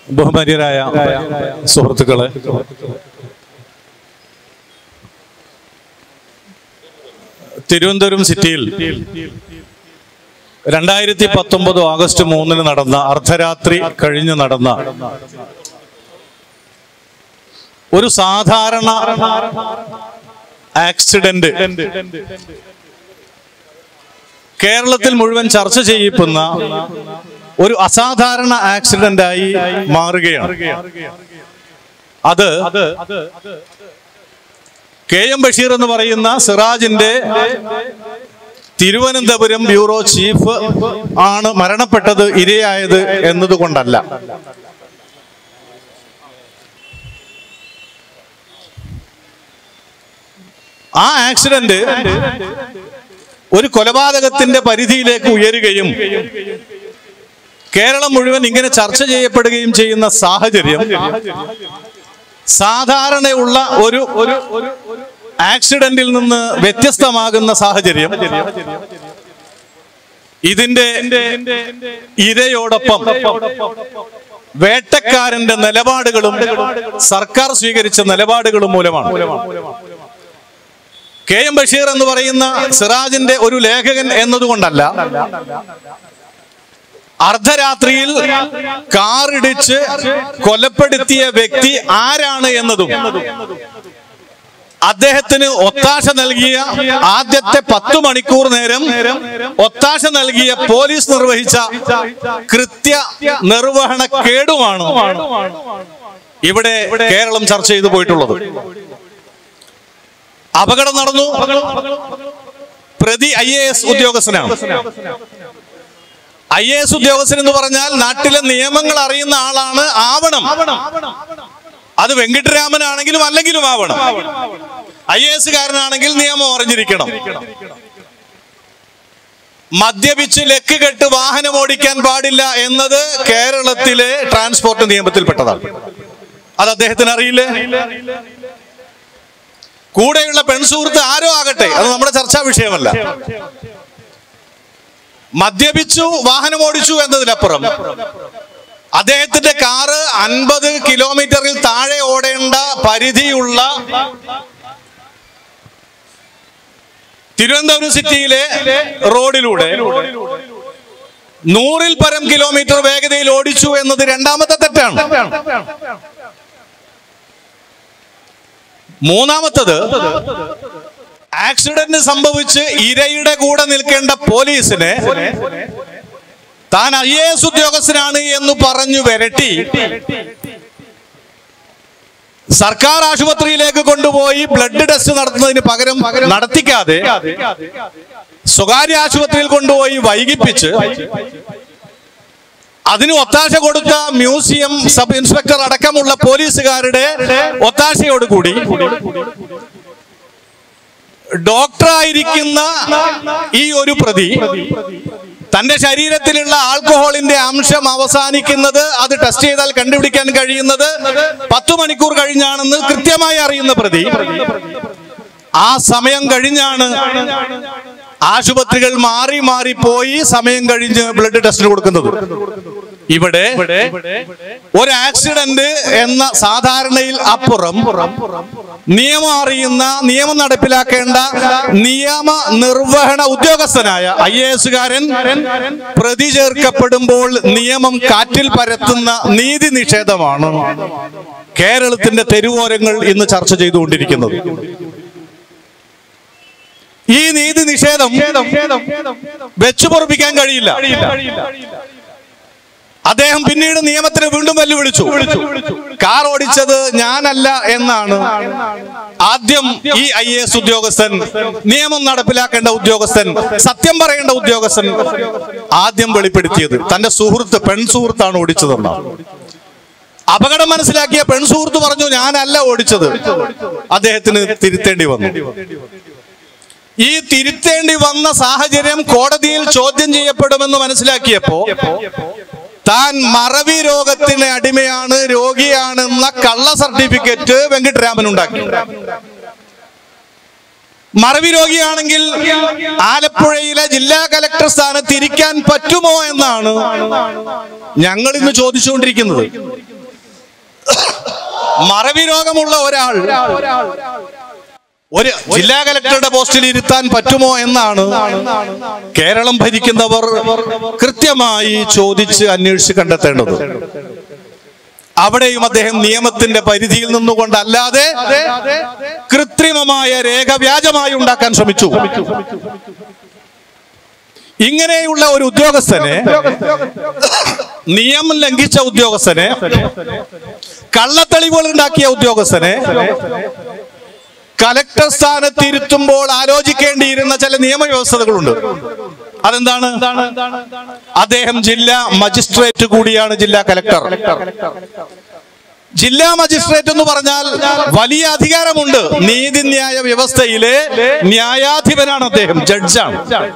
ബഹുമാന്യരായ സുഹൃത്തുക്കളെ തിരുവനന്തപുരം സിറ്റിയിൽ രണ്ടായിരത്തി പത്തൊമ്പത് ഓഗസ്റ്റ് മൂന്നിന് നടന്ന അർദ്ധരാത്രി കഴിഞ്ഞ് നടന്ന ഒരു സാധാരണ ആക്സിഡന്റ് കേരളത്തിൽ മുഴുവൻ ചർച്ച ചെയ്യപ്പെടുന്ന ഒരു അസാധാരണ ആക്സിഡന്റ് ആയി മാറുകയാണ് അത് കെ എം ബഷീർ എന്ന് പറയുന്ന സിറാജിന്റെ തിരുവനന്തപുരം ബ്യൂറോ ചീഫ് ആണ് മരണപ്പെട്ടത് ഇരയായത് എന്നതുകൊണ്ടല്ല ആ ആക്സിഡന്റ് ഒരു കൊലപാതകത്തിന്റെ പരിധിയിലേക്ക് ഉയരുകയും കേരളം മുഴുവൻ ഇങ്ങനെ ചർച്ച ചെയ്യപ്പെടുകയും ചെയ്യുന്ന സാഹചര്യം സാധാരണയുള്ള ഒരു ഒരു ആക്സിഡന്റിൽ നിന്ന് വ്യത്യസ്തമാകുന്ന സാഹചര്യം ഇതിന്റെ ഇരയോടൊപ്പം വേട്ടക്കാരന്റെ നിലപാടുകളും സർക്കാർ സ്വീകരിച്ച നിലപാടുകളും മൂലമാണ് കെ എം ബഷീർ എന്ന് പറയുന്ന സിറാജിന്റെ ഒരു ലേഖകൻ എന്നതുകൊണ്ടല്ല അർദ്ധരാത്രിയിൽ കാറിടിച്ച് കൊലപ്പെടുത്തിയ വ്യക്തി ആരാണ് എന്നതും അദ്ദേഹത്തിന് ഒത്താശ നൽകിയ ആദ്യത്തെ പത്തു മണിക്കൂർ നേരം ഒത്താശ നൽകിയ പോലീസ് നിർവഹിച്ച കൃത്യ നിർവഹണ കേടുമാണ് ഇവിടെ കേരളം ചർച്ച ചെയ്തു പോയിട്ടുള്ളത് അപകടം നടന്നു പ്രതി ഐ എ എസ് ഉദ്യോഗസ്ഥനാണ് ഐ എ എസ് ഉദ്യോഗസ്ഥൻ എന്ന് പറഞ്ഞാൽ നാട്ടിലെ നിയമങ്ങൾ അറിയുന്ന ആളാണ് ആവണം അത് വെങ്കിട്ടരാമനാണെങ്കിലും അല്ലെങ്കിലും ആവണം ഐ എ എസ് കാരനാണെങ്കിൽ നിയമം അറിഞ്ഞിരിക്കണം മദ്യപിച്ച് ലക്ക് കെട്ട് വാഹനം ഓടിക്കാൻ പാടില്ല എന്നത് കേരളത്തിലെ ട്രാൻസ്പോർട്ട് നിയമത്തിൽപ്പെട്ടതാണ് അത് അദ്ദേഹത്തിന് അറിയില്ലേ കൂടെയുള്ള പെൺസുഹൃത്ത് ആരോ ആകട്ടെ അത് നമ്മുടെ ചർച്ചാ വിഷയമല്ല മദ്യപിച്ചു വാഹനം ഓടിച്ചു എന്നതിനപ്പുറം അദ്ദേഹത്തിന്റെ കാറ് അൻപത് കിലോമീറ്ററിൽ താഴെ ഓടേണ്ട പരിധിയുള്ള തിരുവനന്തപുരം സിറ്റിയിലെ റോഡിലൂടെ നൂറിൽ പരം കിലോമീറ്റർ വേഗതയിൽ ഓടിച്ചു എന്നത് രണ്ടാമത്തെ തെറ്റാണ് മൂന്നാമത്തത് ആക്സിഡന്റ് സംഭവിച്ച് ഇരയുടെ കൂടെ നിൽക്കേണ്ട പോലീസിനെ താൻ ഐ എ എസ് ഉദ്യോഗസ്ഥനാണ് എന്ന് പറഞ്ഞു വരട്ടി സർക്കാർ ആശുപത്രിയിലേക്ക് കൊണ്ടുപോയി ബ്ലഡ് ടെസ്റ്റ് നടത്തുന്നതിന് പകരം നടത്തിക്കാതെ സ്വകാര്യ ആശുപത്രിയിൽ കൊണ്ടുപോയി വൈകിപ്പിച്ച് അതിന് ഒത്താശ കൊടുത്ത മ്യൂസിയം സബ് ഇൻസ്പെക്ടർ അടക്കമുള്ള പോലീസുകാരുടെ ഒത്താശയോടുകൂടി ഡോക്ടറായിരിക്കുന്ന ഈ ഒരു പ്രതി തന്റെ ശരീരത്തിലുള്ള ആൽക്കഹോളിന്റെ അംശം അവസാനിക്കുന്നത് അത് ടെസ്റ്റ് ചെയ്താൽ കണ്ടുപിടിക്കാൻ കഴിയുന്നത് പത്തു മണിക്കൂർ കഴിഞ്ഞാണെന്ന് കൃത്യമായി അറിയുന്ന പ്രതി ആ സമയം കഴിഞ്ഞാണ് ആശുപത്രികൾ മാറി മാറി പോയി സമയം കഴിഞ്ഞ് ബ്ലഡ് ടെസ്റ്റിന് കൊടുക്കുന്നത് ഇവിടെ ഒരു ആക്സിഡന്റ് എന്ന സാധാരണയിൽ അപ്പുറം നിയമം അറിയുന്ന നിയമം നടപ്പിലാക്കേണ്ട നിയമ നിർവഹണ ഉദ്യോഗസ്ഥനായ ഐ എ എസുകാരൻ പ്രതി ചേർക്കപ്പെടുമ്പോൾ നിയമം കാറ്റിൽ പരത്തുന്ന നീതി നിഷേധമാണ് കേരളത്തിന്റെ തെരുവോരങ്ങൾ ഇന്ന് ചർച്ച ചെയ്തുകൊണ്ടിരിക്കുന്നത് ഈ നീതി നിഷേധം വെച്ചു പൊറപ്പിക്കാൻ കഴിയില്ല അദ്ദേഹം പിന്നീട് നിയമത്തിന് വീണ്ടും വെല്ലുവിളിച്ചു കാർ ഓടിച്ചത് ഞാനല്ല എന്നാണ് ആദ്യം ഈ ഐ എസ് ഉദ്യോഗസ്ഥൻ നിയമം നടപ്പിലാക്കേണ്ട ഉദ്യോഗസ്ഥൻ സത്യം പറയേണ്ട ഉദ്യോഗസ്ഥൻ ആദ്യം വെളിപ്പെടുത്തിയത് തന്റെ സുഹൃത്ത് പെൺ സുഹൃത്താണ് ഓടിച്ചതെന്നാണ് അപകടം മനസ്സിലാക്കിയ പെൺ സുഹൃത്ത് പറഞ്ഞു ഞാനല്ല ഓടിച്ചത് അദ്ദേഹത്തിന് തിരുത്തേണ്ടി വന്നു ഈ തിരുത്തേണ്ടി വന്ന സാഹചര്യം കോടതിയിൽ ചോദ്യം ചെയ്യപ്പെടുമെന്ന് മനസ്സിലാക്കിയപ്പോ താൻ മറവി രോഗത്തിന് അടിമയാണ് രോഗിയാണെന്ന കള്ള സർട്ടിഫിക്കറ്റ് വെങ്കിട്ടരാമൻ ഉണ്ടാക്കി മറവി രോഗിയാണെങ്കിൽ ആലപ്പുഴയിലെ ജില്ലാ കലക്ടർ സ്ഥാനത്ത് ഇരിക്കാൻ പറ്റുമോ എന്നാണ് ഞങ്ങൾ ഇന്ന് ചോദിച്ചുകൊണ്ടിരിക്കുന്നത് മറവി രോഗമുള്ള ഒരാൾ ഒരു ജില്ലാ കലക്ടറുടെ പോസ്റ്റിൽ ഇരുത്താൻ പറ്റുമോ എന്നാണ് കേരളം ഭരിക്കുന്നവർ കൃത്യമായി ചോദിച്ച് അന്വേഷിച്ച് കണ്ടെത്തേണ്ടത് അവിടെയും അദ്ദേഹം നിയമത്തിന്റെ പരിധിയിൽ നിന്നുകൊണ്ടല്ലാതെ കൃത്രിമമായ രേഖ വ്യാജമായി ഉണ്ടാക്കാൻ ശ്രമിച്ചു ഇങ്ങനെയുള്ള ഒരു ഉദ്യോഗസ്ഥനെ നിയമം ലംഘിച്ച ഉദ്യോഗസ്ഥനെ കള്ളത്തെളിവുകൾ ഉണ്ടാക്കിയ ഉദ്യോഗസ്ഥനെ കലക്ടർ സ്ഥാനത്ത് ഇരുത്തുമ്പോൾ ആലോചിക്കേണ്ടിയിരുന്ന ചില നിയമവ്യവസ്ഥകളുണ്ട് അതെന്താണ് അദ്ദേഹം ജില്ലാ മജിസ്ട്രേറ്റ് കൂടിയാണ് ജില്ലാ കലക്ടർ ജില്ലാ മജിസ്ട്രേറ്റ് എന്ന് പറഞ്ഞാൽ വലിയ അധികാരമുണ്ട് നീതിന്യായ വ്യവസ്ഥയിലെ ന്യായാധിപനാണ് അദ്ദേഹം ജഡ്ജാണ്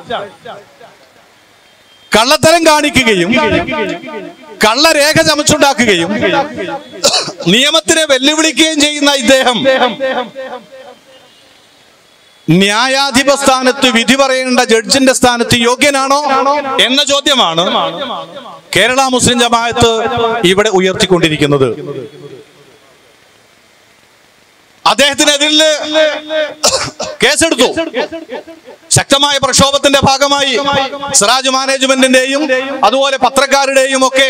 കള്ളത്തരം കാണിക്കുകയും കള്ളരേഖ ചമച്ചുണ്ടാക്കുകയും നിയമത്തിനെ വെല്ലുവിളിക്കുകയും ചെയ്യുന്ന ഇദ്ദേഹം ന്യായാധിപ സ്ഥാനത്ത് വിധി പറയേണ്ട ജഡ്ജിന്റെ സ്ഥാനത്ത് യോഗ്യനാണോ എന്ന ചോദ്യമാണ് കേരള മുസ്ലിം ജമാഅത്ത് ഇവിടെ ഉയർത്തിക്കൊണ്ടിരിക്കുന്നത് അദ്ദേഹത്തിനെതിരിൽ കേസെടുത്തു ശക്തമായ പ്രക്ഷോഭത്തിന്റെ ഭാഗമായി സിറാജ് മാനേജ്മെന്റിന്റെയും അതുപോലെ പത്രക്കാരുടെയും ഒക്കെ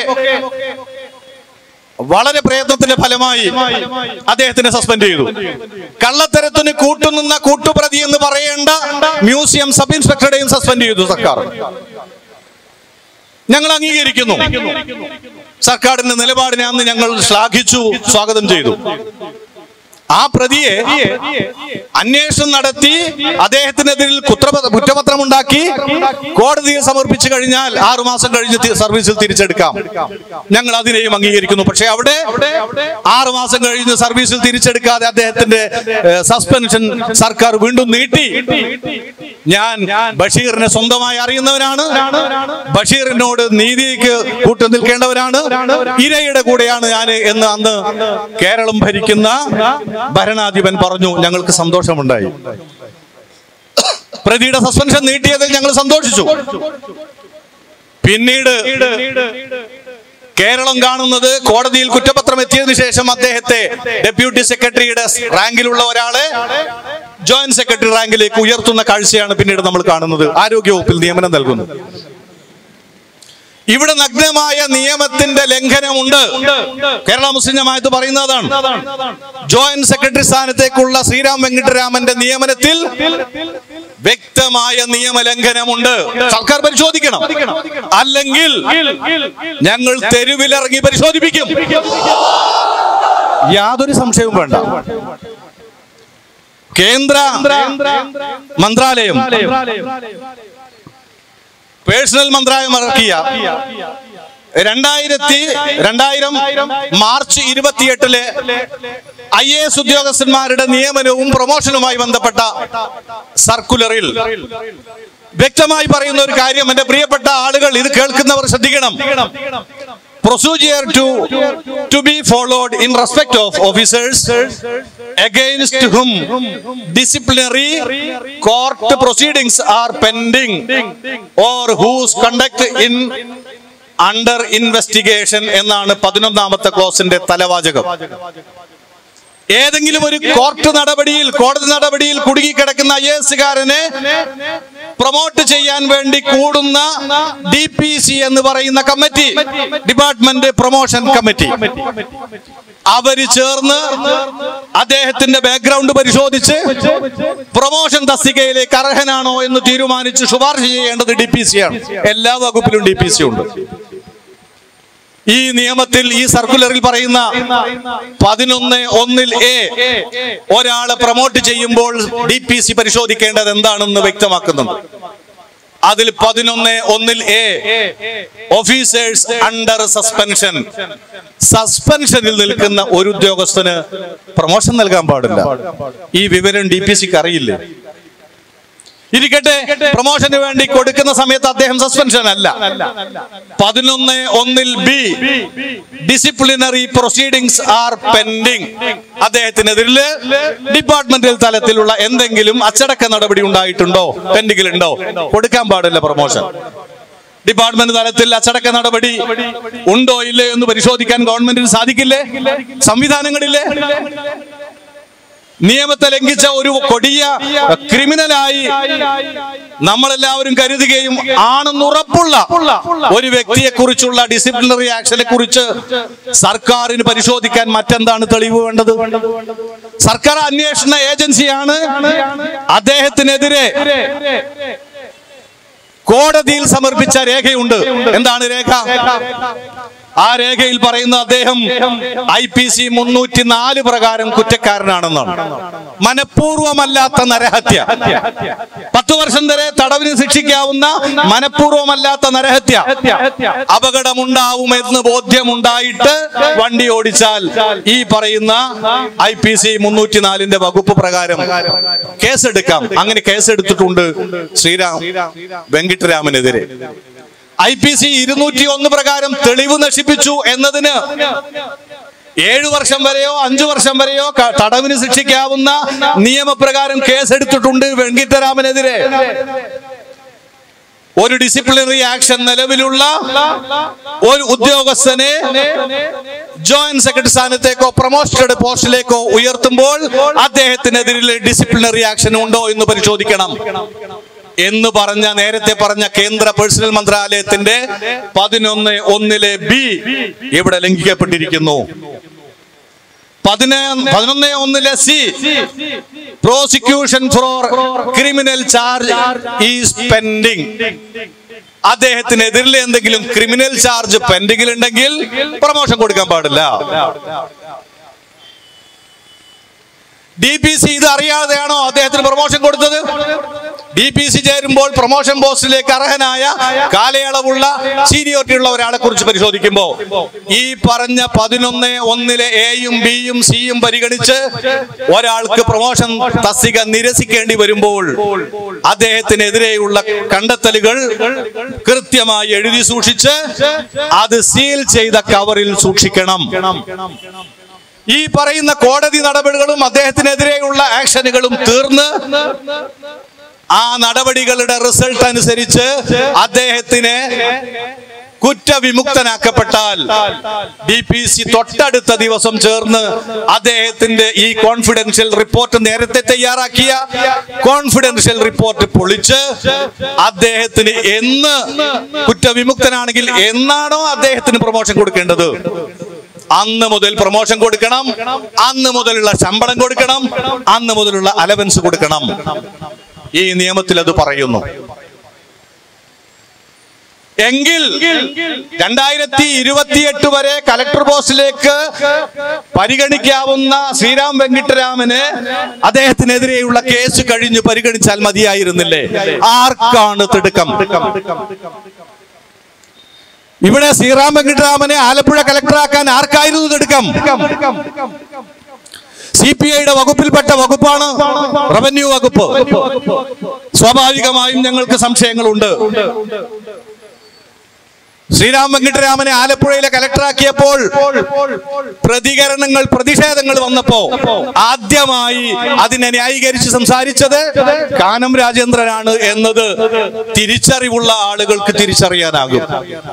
വളരെ പ്രയത്നത്തിന്റെ ഫലമായി അദ്ദേഹത്തിനെ സസ്പെൻഡ് ചെയ്തു കള്ളത്തരത്തിന് കൂട്ടുനിന്ന കൂട്ടുപ്രതി എന്ന് പറയേണ്ട മ്യൂസിയം സബ് ഇൻസ്പെക്ടറുടെയും സസ്പെൻഡ് ചെയ്തു സർക്കാർ ഞങ്ങൾ അംഗീകരിക്കുന്നു സർക്കാരിന്റെ നിലപാടിനെ അന്ന് ഞങ്ങൾ ശ്ലാഘിച്ചു സ്വാഗതം ചെയ്തു ആ പ്രതിയെ അന്വേഷണം നടത്തി അദ്ദേഹത്തിനെതിരിൽ കുത്രപ- കുറ്റപത്രമുണ്ടാക്കി കോടതിയിൽ സമർപ്പിച്ചു കഴിഞ്ഞാൽ ആറുമാസം കഴിഞ്ഞ് തി- സർവീസിൽ തിരിച്ചെടുക്കാം ഞങ്ങൾ അതിനെയും അംഗീകരിക്കുന്നു പക്ഷേ അവിടെ ആറുമാസം കഴിഞ്ഞ് സർവീസിൽ തിരിച്ചെടുക്കാതെ അദ്ദേഹത്തിന്റെ ഏഹ്, സസ്പെൻഷൻ സർക്കാർ വീണ്ടും നീട്ടി ഞാൻ ബഷീറിനെ സ്വന്തമായി അറിയുന്നവനാണ് ബഷീറിനോട് നീതിക്ക് കൂട്ടു നിൽക്കേണ്ടവരാണ് ഇരയുടെ കൂടെയാണ് ഞാൻ എന്ന് അന്ന് കേരളം ഭരിക്കുന്ന ഭരണാധിപൻ പറഞ്ഞു ഞങ്ങൾക്ക് സന്തോഷമുണ്ടായി പ്രതിയുടെ സസ്പെൻഷൻ നീട്ടിയതിൽ ഞങ്ങൾ സന്തോഷിച്ചു പിന്നീട് കേരളം കാണുന്നത് കോടതിയിൽ കുറ്റപത്രം എത്തിയതിനു ശേഷം അദ്ദേഹത്തെ ഡെപ്യൂട്ടി സെക്രട്ടറിയുടെ റാങ്കിലുള്ള ഒരാളെ ജോയിന്റ് സെക്രട്ടറി റാങ്കിലേക്ക് ഉയർത്തുന്ന കാഴ്ചയാണ് പിന്നീട് നമ്മൾ കാണുന്നത് ആരോഗ്യവകുപ്പിൽ നിയമനം നൽകുന്നു ഇവിടെ നഗ്നമായ നിയമത്തിന്റെ ലംഘനമുണ്ട് കേരള മുസ്ലിം ജമാഅത്ത് പറയുന്നതാണ് ജോയിന്റ് സെക്രട്ടറി സ്ഥാനത്തേക്കുള്ള ശ്രീരാം വെങ്കിട്ടരാമന്റെ നിയമനത്തിൽ വ്യക്തമായ നിയമലംഘനമുണ്ട് സർക്കാർ പരിശോധിക്കണം അല്ലെങ്കിൽ ഞങ്ങൾ തെരുവിലിറങ്ങി പരിശോധിപ്പിക്കും യാതൊരു സംശയവും വേണ്ട കേന്ദ്ര മന്ത്രാലയം പേഴ്സണൽ മന്ത്രാലയം ഇറക്കിയ രണ്ടായിരത്തി രണ്ടായിരം മാർച്ച് ഇരുപത്തിയെട്ടിലെ ഐ എ എസ് ഉദ്യോഗസ്ഥന്മാരുടെ നിയമനവും പ്രൊമോഷനുമായി ബന്ധപ്പെട്ട സർക്കുലറിൽ വ്യക്തമായി പറയുന്ന ഒരു കാര്യം എന്റെ പ്രിയപ്പെട്ട ആളുകൾ ഇത് കേൾക്കുന്നവർ ശ്രദ്ധിക്കണം procedure to to be followed in respect of officers against whom disciplinary court proceedings are pending or whose conduct in under investigation എന്നാണ് പതിനൊന്നാമത്തെ ക്ലോസിന്റെ തലവാചകം ഏതെങ്കിലും ഒരു കോർട്ട് നടപടിയിൽ കോടതി നടപടിയിൽ കുടുങ്ങിക്കിടക്കുന്ന ഐ എസുകാരനെ പ്രൊമോട്ട് ചെയ്യാൻ വേണ്ടി കൂടുന്ന ഡി പി സി എന്ന് പറയുന്ന കമ്മിറ്റി ഡിപ്പാർട്ട്മെന്റ് പ്രൊമോഷൻ കമ്മിറ്റി അവര് ചേർന്ന് അദ്ദേഹത്തിന്റെ ബാക്ക്ഗ്രൗണ്ട് പരിശോധിച്ച് പ്രൊമോഷൻ തസ്തികയിലേക്ക് അർഹനാണോ എന്ന് തീരുമാനിച്ച് ശുപാർശ ചെയ്യേണ്ടത് ഡി പി സി ആണ് എല്ലാ വകുപ്പിലും ഡി പി സി ഉണ്ട് ഈ നിയമത്തിൽ ഈ സർക്കുലറിൽ പറയുന്ന പതിനൊന്ന് ഒന്നിൽ എ ഒരാളെ പ്രൊമോട്ട് ചെയ്യുമ്പോൾ ഡി പി സി പരിശോധിക്കേണ്ടത് എന്താണെന്ന് വ്യക്തമാക്കുന്നുണ്ട് അതിൽ പതിനൊന്ന് ഒന്നിൽ എ ഓഫീസേഴ്സ് അണ്ടർ സസ്പെൻഷൻ സസ്പെൻഷനിൽ നിൽക്കുന്ന ഒരു ഉദ്യോഗസ്ഥന് പ്രൊമോഷൻ നൽകാൻ പാടില്ല ഈ വിവരം ഡി പി സിക്ക് അറിയില്ലേ ഇരിക്കട്ടെ പ്രൊമോഷന് വേണ്ടി കൊടുക്കുന്ന സമയത്ത് അദ്ദേഹം സസ്പെൻഷൻ അല്ല പതിനൊന്ന് ഒന്നിൽ B disciplinary proceedings are pending അദ്ദേഹത്തിനെതിരിൽ ഡിപ്പാർട്ട്മെന്റൽ തലത്തിലുള്ള എന്തെങ്കിലും അച്ചടക്ക നടപടി ഉണ്ടായിട്ടുണ്ടോ പെൻഡിങ്ങിൽ ഉണ്ടോ കൊടുക്കാൻ പാടില്ല പ്രൊമോഷൻ ഡിപ്പാർട്ട്മെന്റ് തലത്തിൽ അച്ചടക്ക നടപടി ഉണ്ടോ ഇല്ലയോ എന്ന് പരിശോധിക്കാൻ ഗവൺമെന്റിന് സാധിക്കില്ലേ സംവിധാനങ്ങളില്ലേ നിയമത്തെ ലംഘിച്ച ഒരു കൊടിയ ക്രിമിനലായി നമ്മളെല്ലാവരും കരുതുകയും ആണെന്നുറപ്പുള്ള ഒരു വ്യക്തിയെ കുറിച്ചുള്ള ഡിസിപ്ലിനറി ആക്ഷനെ കുറിച്ച് സർക്കാരിന് പരിശോധിക്കാൻ മറ്റെന്താണ് തെളിവ് വേണ്ടത് സർക്കാർ അന്വേഷണ ഏജൻസിയാണ് അദ്ദേഹത്തിനെതിരെ കോടതിയിൽ സമർപ്പിച്ച രേഖയുണ്ട് എന്താണ് രേഖ ആ രേഖയിൽ പറയുന്ന അദ്ദേഹം ഐ പി സി മുന്നൂറ്റി നാല് പ്രകാരം കുറ്റക്കാരനാണെന്നാണ് മനഃപൂർവമല്ലാത്ത നരഹത്യ പത്തു വർഷം വരെ തടവിന് ശിക്ഷിക്കാവുന്ന മനഃപൂർവമല്ലാത്ത നരഹത്യ അപകടമുണ്ടാവുമെന്ന് ബോധ്യമുണ്ടായിട്ട് വണ്ടി ഓടിച്ചാൽ ഈ പറയുന്ന ഐ പി സി മുന്നൂറ്റി നാലിന്റെ വകുപ്പ് പ്രകാരം കേസെടുക്കാം അങ്ങനെ കേസെടുത്തിട്ടുണ്ട് ശ്രീരാം വെങ്കിട്ടരാമനെതിരെ ഐ പി സി ഇരുന്നൂറ്റി ഒന്ന് പ്രകാരം തെളിവ് നശിപ്പിച്ചു എന്നതിന് ഏഴു വർഷം വരെയോ അഞ്ചു വർഷം വരെയോ ക- തടവിന് ശിക്ഷിക്കാവുന്ന നിയമപ്രകാരം കേസെടുത്തിട്ടുണ്ട് വെങ്കിട്ടരാമനെതിരെ ഒരു ഡിസിപ്ലിനറി ആക്ഷൻ നിലവിലുള്ള ഒരു ഉദ്യോഗസ്ഥനെ ജോയിന്റ് സെക്രട്ടറി സ്ഥാനത്തേക്കോ പ്രൊമോഷണഡ് പോസ്റ്റിലേക്കോ ഉയർത്തുമ്പോൾ അദ്ദേഹത്തിനെതിരെ ഡിസിപ്ലിനറി ആക്ഷൻ ഉണ്ടോ എന്ന് പരിശോധിക്കണം എന്ന് പറഞ്ഞ നേരത്തെ പറഞ്ഞ കേന്ദ്ര പേഴ്സണൽ മന്ത്രാലയത്തിന്റെ പതിനൊന്ന് ഒന്നിലെ ബി ഇവിടെ ലംഘിക്കപ്പെട്ടിരിക്കുന്നു പതിന പതിനൊന്ന് ഒന്നിലെ C prosecution for criminal charge is pending അദ്ദേഹത്തിനെതിരിൽ എന്തെങ്കിലും ക്രിമിനൽ ചാർജ് പെൻഡിങ്ങിൽ ഉണ്ടെങ്കിൽ പ്രൊമോഷൻ കൊടുക്കാൻ പാടില്ല ഡി പി സി ഇത് അറിയാതെയാണോ അദ്ദേഹത്തിന് പ്രൊമോഷൻ കൊടുത്തത് ഡി പി സി ചേരുമ്പോൾ പ്രൊമോഷൻ പോസ്റ്റിലേക്ക് അർഹനായ കാലയളവുള്ള സീനിയോറിറ്റി ഉള്ള ഒരാളെ കുറിച്ച് പരിശോധിക്കുമ്പോൾ ഈ പറഞ്ഞ പതിനൊന്ന് ഒന്നിലെ എയും ബിയും സിയും പരിഗണിച്ച് ഒരാൾക്ക് പ്രൊമോഷൻ തസ്തിക നിരസിക്കേണ്ടി വരുമ്പോൾ അദ്ദേഹത്തിനെതിരെയുള്ള കണ്ടെത്തലുകൾ കൃത്യമായി എഴുതി സൂക്ഷിച്ച് അത് സീൽ ചെയ്ത കവറിൽ സൂക്ഷിക്കണം ഈ പറയുന്ന കോടതി നടപടികളും അദ്ദേഹത്തിനെതിരെയുള്ള ആക്ഷനുകളും തീർന്ന് ആ നടപടികളുടെ റിസൾട്ട് അനുസരിച്ച് അദ്ദേഹത്തിന് കുറ്റവിമുക്തനാക്കപ്പെട്ടാൽ ഡി പി സി തൊട്ടടുത്ത ദിവസം ചേർന്ന് അദ്ദേഹത്തിന്റെ ഈ കോൺഫിഡൻഷ്യൽ റിപ്പോർട്ട് നേരത്തെ തയ്യാറാക്കിയ കോൺഫിഡൻഷ്യൽ റിപ്പോർട്ട് പൊളിച്ച് അദ്ദേഹത്തിന് എന്ന് കുറ്റവിമുക്തനാണെങ്കിൽ എന്നാണോ അദ്ദേഹത്തിന് പ്രൊമോഷൻ കൊടുക്കേണ്ടത് അന്ന് മുതൽ പ്രൊമോഷൻ കൊടുക്കണം അന്ന് മുതലുള്ള ശമ്പളം കൊടുക്കണം അന്ന് മുതലുള്ള അലവൻസ് കൊടുക്കണം ഈ നിയമത്തിൽ അത് പറയുന്നു എങ്കിൽ രണ്ടായിരത്തി ഇരുപത്തിയെട്ട് വരെ കലക്ടർ പോസ്റ്റിലേക്ക് പരിഗണിക്കാവുന്ന ശ്രീരാം വെങ്കിട്ടരാമന് അദ്ദേഹത്തിനെതിരെയുള്ള കേസ് കഴിഞ്ഞ് പരിഗണിച്ചാൽ മതിയായിരുന്നില്ലേ ആർക്കാണ് തിടുക്കം ഇവിടെ ശ്രീറാം വെങ്കിട്ടരാമനെ ആലപ്പുഴ കലക്ടറാക്കാൻ ആർക്കായിരുന്നു തിടുക്കം സി പി ഐയുടെ വകുപ്പിൽപ്പെട്ട വകുപ്പാണ് റവന്യൂ വകുപ്പ് സ്വാഭാവികമായും ഞങ്ങൾക്ക് സംശയങ്ങളുണ്ട് ശ്രീരാം വെങ്കിട്ടരാമനെ ആലപ്പുഴയിലെ കലക്ടറാക്കിയപ്പോൾ പ്രതികരണങ്ങൾ പ്രതിഷേധങ്ങൾ വന്നപ്പോ ആദ്യമായി അതിനെ ന്യായീകരിച്ച് സംസാരിച്ചത് കാനം രാജേന്ദ്രനാണ് എന്നത് തിരിച്ചറിവുള്ള ആളുകൾക്ക് തിരിച്ചറിയാനാകും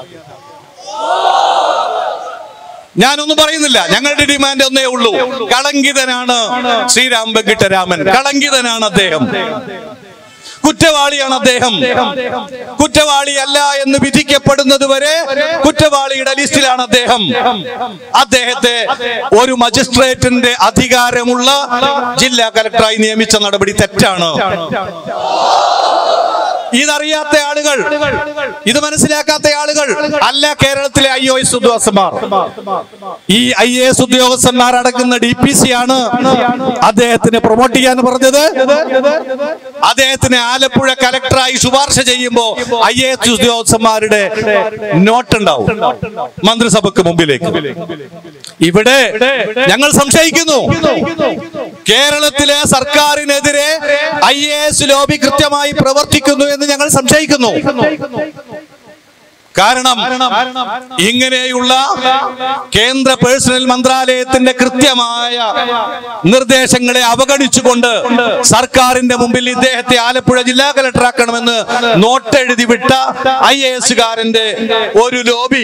ഞാനൊന്നും പറയുന്നില്ല ഞങ്ങളുടെ ഡിമാൻഡ് ഒന്നേ ഉള്ളൂ കളങ്കിതനാണ് ശ്രീരാം വെങ്കിട്ടരാമൻ കളങ്കിതനാണ് അദ്ദേഹം കുറ്റവാളിയാണ് അദ്ദേഹം കുറ്റവാളിയല്ല എന്ന് വിധിക്കപ്പെടുന്നത് വരെ കുറ്റവാളിയുടെ ലിസ്റ്റിലാണ് അദ്ദേഹം അദ്ദേഹത്തെ ഒരു മജിസ്ട്രേറ്റിന്റെ അധികാരമുള്ള ജില്ലാ കലക്ടറായി നിയമിച്ച നടപടി തെറ്റാണ് ഇതറിയാത്ത ആളുകൾ ഇത് മനസ്സിലാക്കാത്ത ആളുകൾ അല്ല കേരളത്തിലെ ഐ ഒ എസ് ഉദ്യോഗസ്ഥന്മാർ ഈ ഐ എ എസ് ഉദ്യോഗസ്ഥന്മാർ അടക്കുന്ന ഡി പി സി ആണ് അദ്ദേഹത്തിനെ പ്രൊമോട്ട് ചെയ്യാൻ പറഞ്ഞത് അദ്ദേഹത്തിനെ ആലപ്പുഴ കലക്ടറായി ശുപാർശ ചെയ്യുമ്പോ ഐ എ എസ് ഉദ്യോഗസ്ഥന്മാരുടെ നോട്ട് ഉണ്ടാവും മന്ത്രിസഭക്ക് മുമ്പിലേക്ക് ഇവിടെ ഞങ്ങൾ സംശയിക്കുന്നു കേരളത്തിലെ സർക്കാരിനെതിരെ ഐ എ എസ് ലോബി കൃത്യമായി പ്രവർത്തിക്കുന്നു എന്ന് ഞങ്ങൾ സംശയിക്കുന്നു കാരണം ഇങ്ങനെയുള്ള കേന്ദ്ര പേഴ്സണൽ മന്ത്രാലയത്തിന്റെ കൃത്യമായ നിർദ്ദേശങ്ങളെ അവഗണിച്ചുകൊണ്ട് സർക്കാരിന്റെ മുമ്പിൽ ഇദ്ദേഹത്തെ ആലപ്പുഴ ജില്ലാ കലക്ടറാക്കണമെന്ന് നോട്ടെഴുതി വിട്ട ഐ എ എസുകാരന്റെ ഒരു ലോബി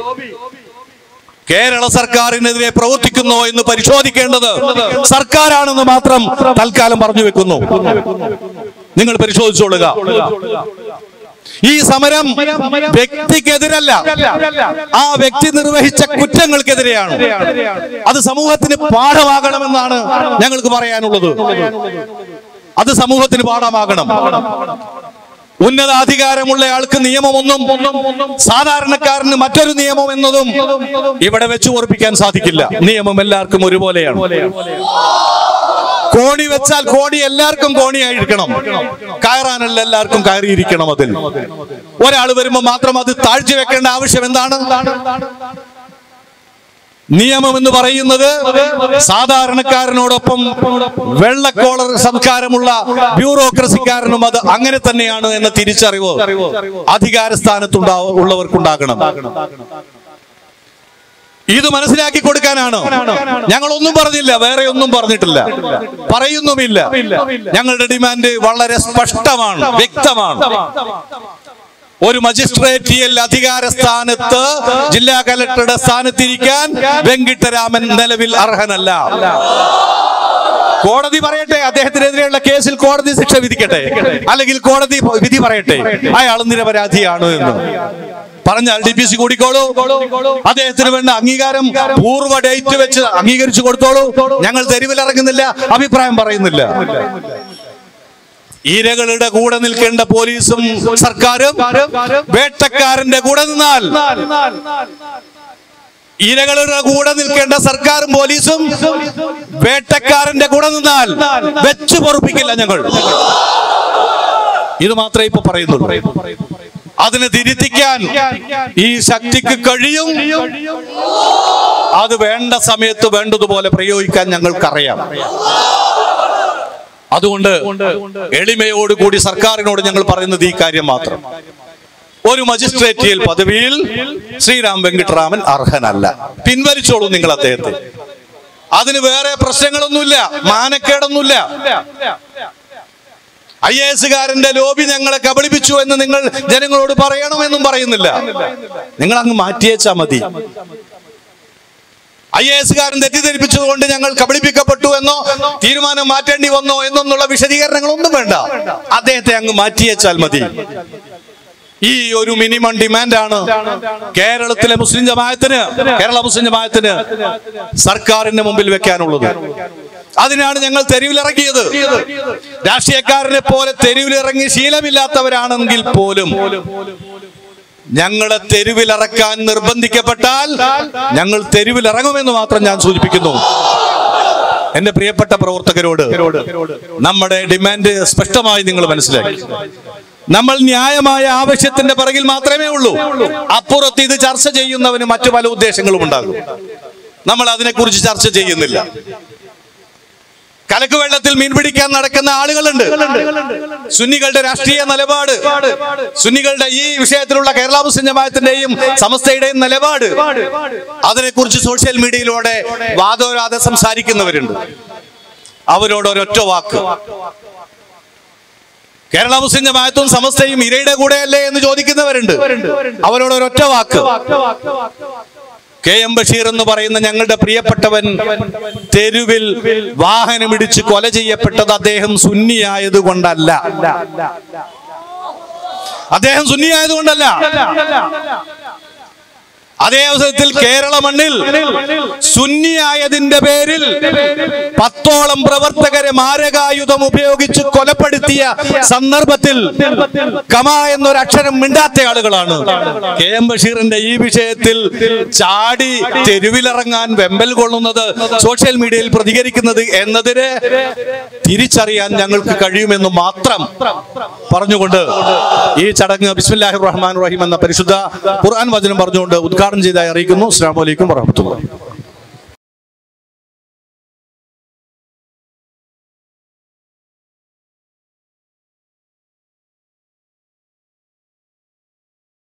കേരള സർക്കാരിനെതിരെ പ്രവർത്തിക്കുന്നോ എന്ന് പരിശോധിക്കേണ്ടത് സർക്കാരാണെന്ന് മാത്രം തൽക്കാലം പറഞ്ഞു വെക്കുന്നു നിങ്ങൾ പരിശോധിച്ചോളുക ഈ സമരം വ്യക്തിക്കെതിരല്ല ആ വ്യക്തി നിർവഹിച്ച കുറ്റങ്ങൾക്കെതിരെയാണ് അത് സമൂഹത്തിന് പാഠമാകണമെന്നാണ് ഞങ്ങൾക്ക് പറയാനുള്ളത് അത് സമൂഹത്തിന് പാഠമാകണം ഉന്നതാധികാരമുള്ള ആൾക്ക് നിയമമൊന്നും സാധാരണക്കാരന് മറ്റൊരു നിയമം എന്നതും ഇവിടെ വെച്ച് ഓർപ്പിക്കാൻ സാധിക്കില്ല നിയമം എല്ലാവർക്കും ഒരുപോലെയാണ് കോണി വെച്ചാൽ കോണി എല്ലാവർക്കും കോണിയായിരിക്കണം കയറാനല്ല എല്ലാവർക്കും കയറിയിരിക്കണം അതിൽ ഒരാൾ വരുമ്പോൾ മാത്രം അത് താഴ്ച വെക്കേണ്ട ആവശ്യം എന്താണ് നിയമം എന്ന് പറയുന്നത് സാധാരണക്കാരനോടൊപ്പം വെള്ളക്കോളർ സംസ്കാരമുള്ള ബ്യൂറോക്രസിക്കാരനും അത് അങ്ങനെ തന്നെയാണ് എന്ന തിരിച്ചറിവ് അധികാര സ്ഥാനത്തുണ്ടാ ഉള്ളവർക്കുണ്ടാകണം ഇത് മനസ്സിലാക്കി കൊടുക്കാനാണ് ഞങ്ങൾ ഒന്നും പറഞ്ഞില്ല വേറെ ഒന്നും പറഞ്ഞിട്ടില്ല പറയുന്നുമില്ല ഞങ്ങളുടെ ഡിമാൻഡ് വളരെ സ്പഷ്ടമാണ് വ്യക്തമാണ് ഒരു മജിസ്ട്രേറ്റിയൽ അധികാര സ്ഥാനത്ത് ജില്ലാ കലക്ടറുടെ സ്ഥാനത്തിരിക്കാൻ വെങ്കിട്ടരാമൻ നിലവിൽ അർഹനല്ല കോടതി പറയട്ടെ അദ്ദേഹത്തിനെതിരെയുള്ള കേസിൽ കോടതി ശിക്ഷ വിധിക്കട്ടെ അല്ലെങ്കിൽ കോടതി വിധി പറയട്ടെ അയാൾ നിരപരാധിയാണ് എന്ന് പറഞ്ഞാൽ ഡി പി സി കൂടിക്കോളൂ അദ്ദേഹത്തിന് വേണ്ട അംഗീകാരം പൂർവ്വ ഡേറ്റ് വെച്ച് അംഗീകരിച്ചു കൊടുത്തോളൂ ഞങ്ങൾ തെരുവിലിറങ്ങുന്നില്ല അഭിപ്രായം പറയുന്നില്ല ഇരകളുടെ കൂടെ നിൽക്കേണ്ട പോലീസും സർക്കാരും വേട്ടക്കാരന്റെ കൂടെ നിന്നാൽ ഇരകളുടെ കൂടെ നിൽക്കേണ്ട സർക്കാരും പോലീസും വേട്ടക്കാരന്റെ കൂടെ നിന്നാൽ വെച്ച് പൊറുപ്പിക്കില്ല ഞങ്ങൾ ഇത് മാത്രമേ ഇപ്പൊ പറയുന്നുള്ളൂ അതിനെ തിരുത്തിക്കാൻ ഈ ശക്തിക്ക് കഴിയും അത് വേണ്ട സമയത്ത് വേണ്ടതുപോലെ പ്രയോഗിക്കാൻ ഞങ്ങൾക്കറിയാം അതുകൊണ്ട് എളിമയോടുകൂടി സർക്കാരിനോട് ഞങ്ങൾ പറയുന്നത് ഈ കാര്യം മാത്രം ഒരു മജിസ്ട്രേറ്റിയൽ പദവിയിൽ ശ്രീരാം വെങ്കിട്ടരാമൻ അർഹനല്ല പിൻവലിച്ചോളൂ നിങ്ങൾ അദ്ദേഹത്തെ അതിന് വേറെ പ്രശ്നങ്ങളൊന്നുമില്ല മാനക്കേടൊന്നുമില്ല ഐ എ എസുകാരന്റെ ലോബി ഞങ്ങളെ കബളിപ്പിച്ചു എന്ന് നിങ്ങൾ ജനങ്ങളോട് പറയണമെന്നും പറയുന്നില്ല നിങ്ങൾ അങ്ങ് മാറ്റിയേച്ചാ മതി ഐ എ എസുകാരൻ തെറ്റിദ്ധരിപ്പിച്ചതുകൊണ്ട് ഞങ്ങൾ കബളിപ്പിക്കപ്പെട്ടു എന്നോ തീരുമാനം മാറ്റേണ്ടി വന്നോ എന്നൊന്നുള്ള വിശദീകരണങ്ങളൊന്നും വേണ്ട അദ്ദേഹത്തെ അങ്ങ് മാറ്റിയേച്ചാൽ മതി ഈ ഒരു മിനിമം ഡിമാൻഡാണ് കേരളത്തിലെ മുസ്ലിം ജമായത്തിന് കേരള മുസ്ലിം ജമായത്തിന് സർക്കാരിന്റെ മുമ്പിൽ വെക്കാനുള്ളത് അതിനാണ് ഞങ്ങൾ തെരുവിലിറങ്ങിയത് രാഷ്ട്രീയക്കാരനെ പോലെ തെരുവിലിറങ്ങി ശീലമില്ലാത്തവരാണെങ്കിൽ പോലും ഞങ്ങളെ തെരുവിലിറക്കാൻ നിർബന്ധിക്കപ്പെട്ടാൽ ഞങ്ങൾ തെരുവിലിറങ്ങുമെന്ന് മാത്രം ഞാൻ സൂചിപ്പിക്കുന്നു എന്റെ പ്രിയപ്പെട്ട പ്രവർത്തകരോട് നമ്മുടെ ഡിമാൻഡ് സ്പഷ്ടമായി നിങ്ങൾ മനസ്സിലാക്കി നമ്മൾ ന്യായമായ ആവശ്യത്തിന്റെ പിറകിൽ മാത്രമേ ഉള്ളൂ അപ്പുറത്ത് ഇത് ചർച്ച ചെയ്യുന്നവന് മറ്റു പല ഉദ്ദേശങ്ങളും ഉണ്ടാകും നമ്മൾ അതിനെക്കുറിച്ച് ചർച്ച ചെയ്യുന്നില്ല കലക്ക് വെള്ളത്തിൽ മീൻ പിടിക്കാൻ നടക്കുന്ന ആളുകളുണ്ട് സുന്നികളുടെ രാഷ്ട്രീയ നിലപാട് സുന്നികളുടെ ഈ വിഷയത്തിലുള്ള കേരള മുസ്ലിം ജമാഅത്തിന്റെയും സമസ്തയുടെയും നിലപാട് അതിനെക്കുറിച്ച് സോഷ്യൽ മീഡിയയിലൂടെ വാദോരാതെ സംസാരിക്കുന്നവരുണ്ട് അവരോട് ഒരൊറ്റ വാക്ക് കേരള മുസ്ലിം ജമാഅത്തും സമസ്തയും ഇരയുടെ കൂടെയല്ലേ എന്ന് ചോദിക്കുന്നവരുണ്ട് അവരോട് ഒരൊറ്റ വാക്ക് കെ എം ബഷീർ എന്ന് പറയുന്ന ഞങ്ങളുടെ പ്രിയപ്പെട്ടവൻ തെരുവിൽ വാഹനമിടിച്ച് കൊല ചെയ്യപ്പെട്ടത് അദ്ദേഹം സുന്നിയായത് കൊണ്ടല്ല അദ്ദേഹം സുന്നിയായത് കൊണ്ടല്ല അതേ അവസരത്തിൽ കേരള മണ്ണിൽ സുന്നിയായതിന്റെ പേരിൽ പത്തോളം പ്രവർത്തകരെ മാരകായുധം ഉപയോഗിച്ച് കൊലപ്പെടുത്തിയ സന്ദർഭത്തിൽ കമ എന്നൊരു അക്ഷരം മിണ്ടാത്ത ആളുകളാണ് കെ എം ബഷീറിന്റെ ഈ വിഷയത്തിൽ ചാടി തെരുവിലിറങ്ങാൻ വെമ്പൽ കൊള്ളുന്നത് സോഷ്യൽ മീഡിയയിൽ പ്രതികരിക്കുന്നത് എന്നതിന് തിരിച്ചറിയാൻ ഞങ്ങൾക്ക് കഴിയുമെന്ന് മാത്രം പറഞ്ഞുകൊണ്ട് ഈ ചടങ്ങ് ബിസ്മില്ലാഹിർ റഹ്മാൻ റഹീം എന്ന പരിശുദ്ധ ഖുർആൻ വചനം പറഞ്ഞുകൊണ്ട് ഉദ്ഘാടനം ചെയ്തായി അറിയിക്കുന്നു അസ്സാം വലൈക്കും വറഹമത്തുള്ള